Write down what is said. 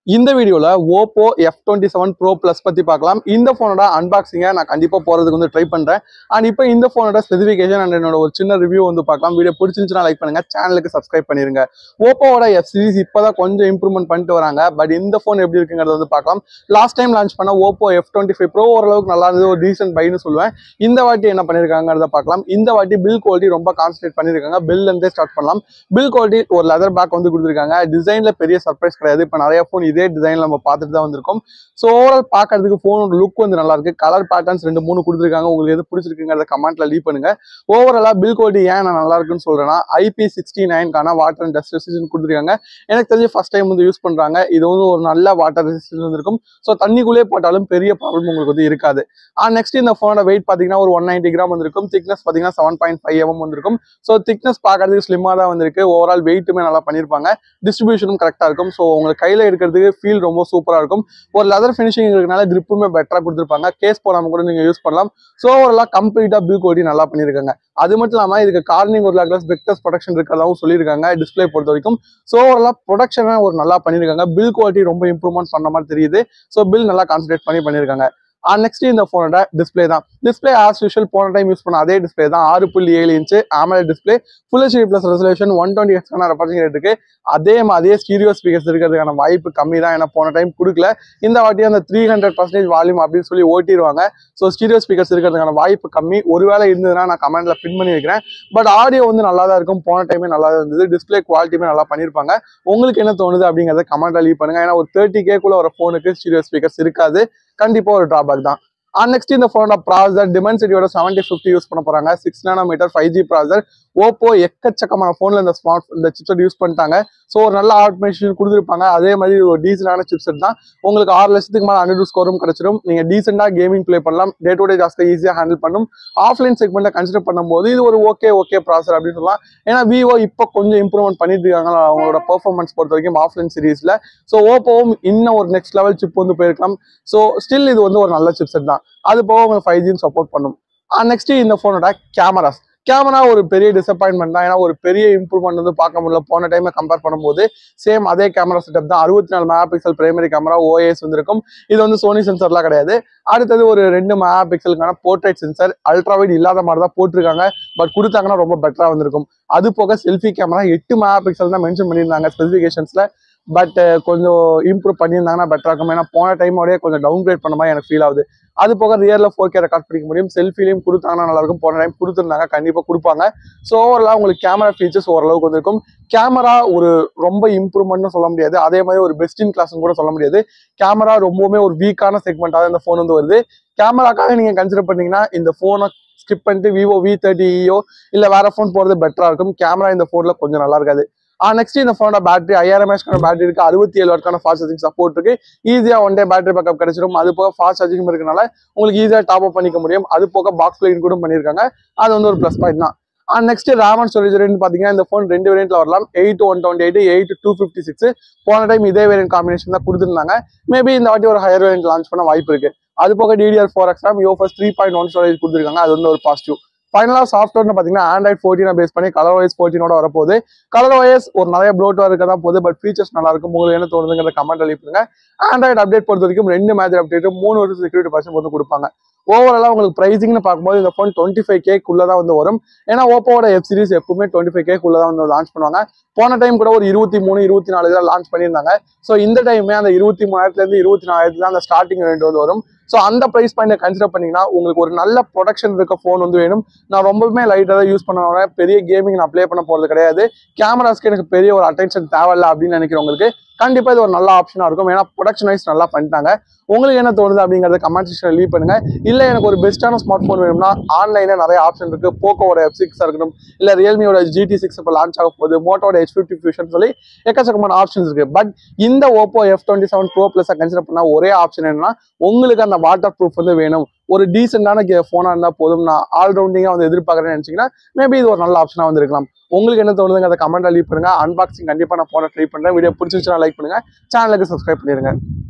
இந்த வீடியோல Oppo F twenty seven pro plus பத்தி பார்க்கலாம் இந்த போனோட அன்பாக்சிங்கை நான் கண்டிப்பா போறதுக்கு வந்து ட்ரை பண்றேன் அண்ட் இப்போ இந்த போனோட ஸ்பெசிஃபிகேஷன் அண்ட் என்னோட ஒரு சின்ன ரிவ்யூ வந்து பார்க்கலாம் வீடியோ பிடிச்சிருந்துச்சுன்னா லைக் பண்ணுங்க சேனலுக்கு சப்ஸ்கிரைப் பண்ணிருங்க ஓப்போவோட எஃப் சீரிஸ் இப்போதான் கொஞ்சம் இம்ப்ரூவ்மெண்ட் பண்ணிட்டு வராங்க பட் இந்த ஃபோன் எப்படி இருக்குங்கிறத வந்து பார்க்கலாம் லாஸ்ட் டைம் லான்ச் பண்ண Oppo F twenty five pro ஓரளவுக்கு நல்லா இருந்தது ஒரு டீசென்ட் பைன்னு சொல்லுவேன் இந்த வாட்டி என்ன பண்ணிருக்காங்கிறத பார்க்கலாம் இந்த வாட்டி பில் குவாலிட்டி ரொம்ப கான்சன்ட்ரேட் பண்ணிருக்காங்க பில் இருந்தே ஸ்டார்ட் பண்ணலாம் பில் குவாலிட்டி ஒரு லெதர் பேக் வந்து கொடுத்துருக்காங்க டிசைன்ல பெரிய சர்ப்ரைஸ் கிடையாது இப்போ நிறைய ஃபோன் இதே டிசைன்ல நம்ம பார்த்துட்டு தான் வந்திருக்கோம் ஸோ ஓவரால் பார்க்கறதுக்கு ஃபோனோட லுக் வந்து நல்லா இருக்கு கலர் பேட்டர்ன்ஸ் ரெண்டு மூணு கொடுத்துருக்காங்க உங்களுக்கு எது பிடிச்சிருக்குங்கிறத கமெண்ட்ல லீவ் பண்ணுங்க ஓவராலா பில் குவாலிட்டி ஏன் நான் நல்லா இருக்குன்னு சொல்றேன்னா ஐபி சிக்ஸ்டி நைன்கான வாட்டர் அண்ட் டஸ்ட் ரெசிஸ்டன் கொடுத்துருக்காங்க எனக்கு தெரிஞ்சு ஃபர்ஸ்ட் டைம் வந்து யூஸ் பண்றாங்க இது வந்து ஒரு நல்ல வாட்டர் ரெசிஸ்டன்ஸ் வந்திருக்கும் ஸோ தண்ணிக்குள்ளே போட்டாலும் பெரிய ப்ராப்ளம் உங்களுக்கு வந்து இருக்காது நெக்ஸ்ட் இந்த ஃபோனோட வெயிட் பார்த்தீங்கன்னா ஒரு ஒன் நைன்டி கிராம் வந்திருக்கும் திக்னஸ் பார்த்தீங்கன்னா செவன் பாயிண்ட் ஃபைவ் எம் வந்திருக்கும் ஸோ திக்னஸ் பார்க்கறதுக்கு ஸ்லிம்மாக தான் வந்திருக்கு ஓவரால் வெயிட்டுமே நல்லா பண்ணியிருப்பாங்க டிஸ்ட்ரிபியூஷனும் கரெக்டாக இருக்கும் ஸோ உங்களுக்கு கையில் எடுக்கிறதுக்கு ஃபீல் ரொம்ப சூப்பராக இருக்கும் ஒரு லெதர் ஃபினிஷிங் இருக்கனால கிரிப்புமே பெட்டராக கொடுத்துருப்பாங்க கேஸ் போடாமல் கூட நீங்கள் யூஸ் பண்ணலாம் ஸோ ஓவராலாக கம்ப்ளீட்டாக பில் குவாலிட்டி நல்லா பண்ணியிருக்காங்க அது மட்டும் இல்லாமல் இதுக்கு கார்னிங் ஒரு லாக்லஸ் வெக்டர்ஸ் ப்ரொடக்ஷன் இருக்கிறதாவும் சொல்லியிருக்காங்க டிஸ்பிளே பொறுத்த வரைக்கும் ஸோ ஓவராலாக ப்ரொடக்ஷனை ஒரு நல்லா பண்ணியிருக்காங்க பில் குவாலிட்டி ரொம்ப இம்ப்ரூவ்மெண்ட் பண்ண மாதிரி தெரியுது ஸோ பில் நல்லா கான்சன்ட்ரேட் பண்ணி பண்ணியிருக்காங்க நெக்ஸ்ட் இந்த ஃபோனோட டிஸ்பிளே தான் டிஸ்பிளே ஆஸ் யூஷுவல் போன டைம் யூஸ் பண்ண அதே டிஸ்பிளே தான் ஆறு புள்ளி ஏழு inch AMOLED display full HD plus resolution one twenty எக்ஸ்க்கான ரெஃபரிங் ரேட் இருக்கு அதே மாதிரியே ஸ்டீரியோ ஸ்பீக்கர்ஸ் இருக்கிறதுக்கான வாய்ப்பு கம்மி தான் ஏன்னா போன டைம் கொடுக்கல இந்த வாட்டி அந்த த்ரீ ஹண்ட்ரட் பர்சன்டேஜ் வால்யூம் அப்படின்னு சொல்லி ஓட்டிடுவாங்க ஸோ ஸ்டீரியோ ஸ்பீக்கர்ஸ் இருக்கிறதுக்கான வாய்ப்பு கம்மி ஒருவேளை இருந்ததுன்னா நான் கமெண்ட்ல பின் பண்ணி வைக்கிறேன் பட் ஆடியோ வந்து நல்லா தான் இருக்கும் போன டைமே நல்லா தான் இருந்தது டிஸ்பிளே குவாலிட்டியுமே நல்லா பண்ணியிருப்பாங்க உங்களுக்கு என்ன தோணுது அப்படிங்கிறத கமெண்ட்ல லீவ் பண்ணுங்க ஏன்னா ஒரு தேர்ட்டி கேக்குள்ள ஒரு ஃபோனுக்கு ஸ்டீரியோ ஸ்பீக்கர்ஸ் இருக்காது கண்டிப்பா ஒரு டிராபேக் தான் நெக்ஸ்ட் இந்த ஃபோனோட ப்ராசர் டிமென்சிட்டியோட செவன்டி ஃபிஃப்டி யூஸ் பண்ண போறாங்க six nanometer five G processor Oppo எக்கச்சக்கமான ஃபோனில் இந்த ஸ்மார்ட் இந்த சிப்செட் யூஸ் பண்ணிட்டாங்க ஸோ ஒரு நல்ல ஆட்டோமேஷன் கொடுத்துருப்பாங்க அதே மாதிரி ஒரு டீசெண்டான சிப்செட் தான் உங்களுக்கு ஆறு லட்சத்துக்கு மேலே ஹண்ட்ரட் ஸ்கோரும் கிடைச்சிடும் நீங்கள் டீசெண்டாக கேமிங் ப்ளே பண்ணலாம் டே டு டே ஜாஸ்தியாக ஈஸியாக ஹேண்டில் பண்ணும் ஆஃப்லைன் செக்மெண்ட்டை கன்சிடர் பண்ணும்போது இது ஒரு ஓகே ஓகே ப்ராசர் அப்படின்னு சொல்லலாம் ஏன்னா விவோ இப்போ கொஞ்சம் இம்ப்ரூவ்மெண்ட் பண்ணிட்டு இருக்காங்க அவங்களோட பெர்ஃபார்மன்ஸ் பொறுத்த வரைக்கும் ஆஃப்லைன் சீரீஸில் ஸோ ஓப்போவும் இன்னும் ஒரு நெக்ஸ்ட் லெவல் சிப் வந்து போயிருக்கலாம் ஸோ ஸ்டில் இது வந்து ஒரு நல்ல சிப்செட் தான் அது போக உங்களுக்கு ஃபைவ் ஜியும் சப்போர்ட் பண்ணும் நெக்ஸ்ட் இந்த ஃபோனோட கேமராஸ் கேமரா ஒரு பெரிய டிசப்பாயின்மெண்ட் தான் ஏன்னா ஒரு பெரிய இம்ப்ரூவ்மெண்ட் வந்து பார்க்க முடியல போன டைமை கம்பேர் பண்ணும்போது சேம் அதே கேமரா செட்டப் தான் அறுபத்தி நாலு megapixel primary camera OS வந்திருக்கும் இது வந்து சோனி சென்சர்லாம் கிடையாது அடுத்தது ஒரு ரெண்டு மெகா பிக்சலுக்கான போர்ட்ரேட் சென்சர் அல்ட்ராவைட் இல்லாத மாதிரி தான் போட்டிருக்காங்க பட் கொடுத்தாங்கன்னா ரொம்ப பெட்டரா வந்திருக்கும் அது போக செல்ஃபி கேமரா எட்டு மெகா பிக்சல் தான் மென்ஷன் பண்ணியிருந்தாங்க ஸ்பெசிஃபிகேஷன்ஸ்ல பட் கொஞ்சம் இம்ப்ரூவ் பண்ணியிருந்தாங்கன்னா பெட்டரா இருக்கும் ஏன்னா போன டைமோடய கொஞ்சம் டவுன் கிரேட் பண்ண மாதிரி எனக்கு ஃபீல் ஆகுது அது போக ரியரில் ஃபோர் கே ரெக்கார்ட் பண்ணிக்க முடியும் செல்ஃபிலையும் கொடுத்தாங்கன்னா நல்லா இருக்கும் போன டைம் கொடுத்துருந்தாங்க கண்டிப்பாக கொடுப்பாங்க ஸோ ஓவரலாக உங்களுக்கு கேமரா ஃபீச்சர்ஸ் ஓரளவுக்கு வந்திருக்கும் கேமரா ஒரு ரொம்ப இம்ப்ரூவ்மெண்ட்னு சொல்ல முடியாது அதே மாதிரி ஒரு பெஸ்ட் இன் கிளாஸ்னு கூட சொல்ல முடியாது கேமரா ரொம்பவுமே ஒரு வீக்கான செக்மெண்ட்டாக இந்த ஃபோன் வந்து வருது கேமராக்காக நீங்கள் கன்சிடர் பண்ணீங்கன்னா இந்த ஃபோனை ஸ்கிப் பண்ணிட்டு விவோ வி தேர்ட்டியோ இல்லை வேற ஃபோன் போகிறது பெட்டராக இருக்கும் கேமரா இந்த ஃபோனில் கொஞ்சம் நல்லா இருக்காது நெக்ஸ்ட் இந்த ஃபோனோட பேட்டரி ஐயாயிரம் எம்ஏஹெச்க்கான பேட்டரி இருக்கு அறுபத்தி ஏழு வாட்கான ஃபாஸ்ட் சார்ஜிங் சப்போர்ட் இருக்கு ஈஸியாக ஒன் டே பேட்டரி பேக்கப் கிடைச்சிடும் அது போக ஃபாஸ்ட் சார்ஜிங் இருக்கனால உங்களுக்கு ஈஸியாக டாப் அப் பண்ணிக்க முடியும் அது போக பாக்ஸ் லைன் கூட பண்ணியிருக்காங்க அது வந்து ஒரு ப்ளஸ் பாயிண்ட் தான் next RAM and storage rate பார்த்தீங்கன்னா இந்த ஃபோன் ரெண்டு வேரியன்ட்ல வரலாம் eight one twenty eight eight two fifty six போன டைம் இதே வேரியன்ட் காம்பினேஷன் தான் கொடுத்துருந்தாங்க மேபி இந்த வாட்டி ஒரு ஹையர் வேரியன்ட் லான்ச் பண்ண வாய்ப்பு இருக்கு அது போக DDR four X RAM UFS three point one storage கொடுத்துருக்காங்க அது வந்து ஒரு பாசிட்டிவ் ஃபைனலாக சாஃப்ட்வேர்னு பார்த்தீங்கன்னா ஆண்ட்ராய்ட் ஃபோர்டீனை பேஸ் பண்ணி கலர் வைஸ் ஃபோர்டீனோட வரப்போகுது கலர் வைஸ் ஒரு நிறைய ப்ளோட்டாக இருக்க தான் போகுது பட் ஃபீச்சர்ஸ் நல்லா இருக்கும் உங்களுக்கு என்ன தோணுதுங்கிற கமெண்ட் அளிப்புங்க ஆண்ட்ராய்டு அப்டேட் பொறுத்த வரைக்கும் ரெண்டு மேஜர் அப்டேட் மூணு வருஷம் செக்யூரிட்டி பர்சன் வந்து கொடுப்பாங்க ஓவராலாக உங்களுக்கு ப்ரைஸிங்னு பார்க்கும்போது இந்த ஃபோன் டுவெண்ட்டி ஃபைவ் கேக்குள்ளே தான் வந்து வரும் ஏன்னா ஓப்போவோட வெப் சீரிஸ் எப்பவுமே டுவெண்ட்டி ஃபைவ் கேக்குள்ளே தான் வந்து லான்ச் பண்ணுவாங்க போன டைம் கூட ஒரு இருபத்தி மூணு இருபத்தி நாலு தான் லான்ச் பண்ணியிருந்தாங்க ஸோ இந்த டைமே அந்த இருபத்தி மூணாயிரத்துலேருந்து இருபத்தி நாலாயிரத்துல தான் அந்த ஸ்டார்டிங் ரேட் வந்து வரும் ஸோ அந்த ப்ரைஸ் பாயிண்டை கன்சிடர் பண்ணீங்கன்னா உங்களுக்கு ஒரு நல்ல ப்ரொடக்ஷன் இருக்க ஃபோன் வந்து வேணும் நான் ரொம்பவுமே லைட்டாக தான் யூஸ் பண்ண பெரிய கேமிங் நான் ப்ளே பண்ண போகிறது கிடையாது கேமராஸ்க்கு எனக்கு பெரிய ஒரு அட்டென்ஷன் தேவையில்ல அப்படின்னு நினைக்கிறவங்களுக்கு கண்டிப்பாக இது ஒரு நல்ல ஆப்ஷனாக இருக்கும் ஏன்னா ப்ரொடக்ஷன் வைஸ் நல்லா பண்ணிட்டாங்க உங்களுக்கு என்ன தோணுது அப்படிங்கிறத கமெண்ட் செக்ஷன் லீவ் பண்ணுங்க இல்லை எனக்கு ஒரு பெஸ்ட்டான ஸ்மார்ட் ஃபோன் வேணும்னா ஆன்லைனில் நிறைய ஆப்ஷன் இருக்கு போக்கோட எஃப் சிக்ஸாக இருக்கட்டும் இல்லை ரியல்மியோட ஜிடி சிக்ஸ் இப்போ லான்ச் ஆக போகுது மோட்டோட ஹெச் ஃபிஃப்டி ஃபியூஷன் சொல்லி எக்கச்சக்கமான ஆப்ஷன்ஸ் இருக்கு பட் இந்த Oppo F twenty seven pro plus consider பண்ணால் ஒரே ஆப்ஷன் என்னன்னா உங்களுக்கு அந்த வாட்டர் ப்ரூஃப் வந்து வேணும் ஒரு டீசெண்டான ஃபோனாக இருந்தால் போதும் நான் ஆல்ரவுண்டிங்காக வந்து எதிர்பார்க்குறேன்னு நினச்சிங்கன்னா மேபி இது ஒரு நல்ல ஆப்ஷனாக வந்து இருக்கலாம் உங்களுக்கு என்ன தோணுதுங்க அதை கமெண்ட்ல லீவ் பண்ணுங்க அன்பாக்சிங் கண்டிப்பாக நான் போன ட்ரை பண்ணுறேன் வீடியோ பிடிச்சிருச்சுன்னா லைக் பண்ணுங்க சேனலுக்கு சப்ஸ்கிரைப் பண்ணிருங்க